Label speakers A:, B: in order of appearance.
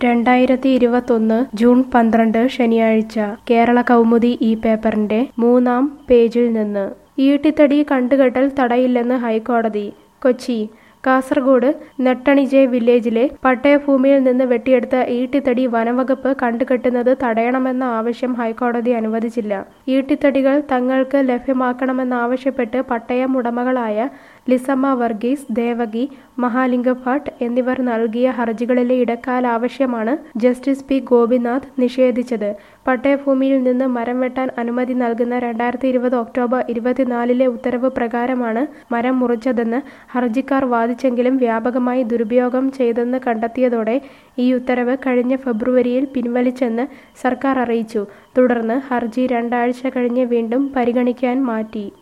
A: രണ്ടായിരത്തി ഇരുപത്തൊന്ന് ജൂൺ പന്ത്രണ്ട് ശനിയാഴ്ച കേരള കൗമുദി ഈ പേപ്പറിന്റെ മൂന്നാം പേജിൽ നിന്ന് ഈട്ടിത്തടി കണ്ടുകെട്ടൽ തടയില്ലെന്ന് ഹൈക്കോടതി കൊച്ചി കാസർഗോഡ് നെട്ടണിജെ വില്ലേജിലെ പട്ടയഭൂമിയിൽ നിന്ന് വെട്ടിയെടുത്ത ഈട്ടിത്തടി വനവകുപ്പ് കണ്ടുകെട്ടുന്നത് തടയണമെന്ന ആവശ്യം ഹൈക്കോടതി അനുവദിച്ചില്ല ഈട്ടിത്തടികൾ തങ്ങൾക്ക് ലഭ്യമാക്കണമെന്നാവശ്യപ്പെട്ട് പട്ടയം ഉടമകളായ ലിസമ്മ വർഗീസ് ദേവകി മഹാലിംഗ ഭട്ട് എന്നിവർ നൽകിയ ഹർജികളിലെ ഇടക്കാല ആവശ്യമാണ് ജസ്റ്റിസ് പി ഗോപിനാഥ് നിഷേധിച്ചത് പട്ടയഭൂമിയിൽ നിന്ന് മരം വെട്ടാൻ അനുമതി നൽകുന്ന രണ്ടായിരത്തി ഇരുപത് ഒക്ടോബർ ഇരുപത്തിനാലിലെ ഉത്തരവ് പ്രകാരമാണ് മരം മുറിച്ചതെന്ന് ഹർജിക്കാർ വാദിച്ചെങ്കിലും വ്യാപകമായി ദുരുപയോഗം ചെയ്തെന്ന് കണ്ടെത്തിയതോടെ ഈ ഉത്തരവ് കഴിഞ്ഞ ഫെബ്രുവരിയിൽ പിൻവലിച്ചെന്ന് സർക്കാർ അറിയിച്ചു തുടർന്ന് ഹർജി രണ്ടാഴ്ച കഴിഞ്ഞ് വീണ്ടും പരിഗണിക്കാൻ മാറ്റി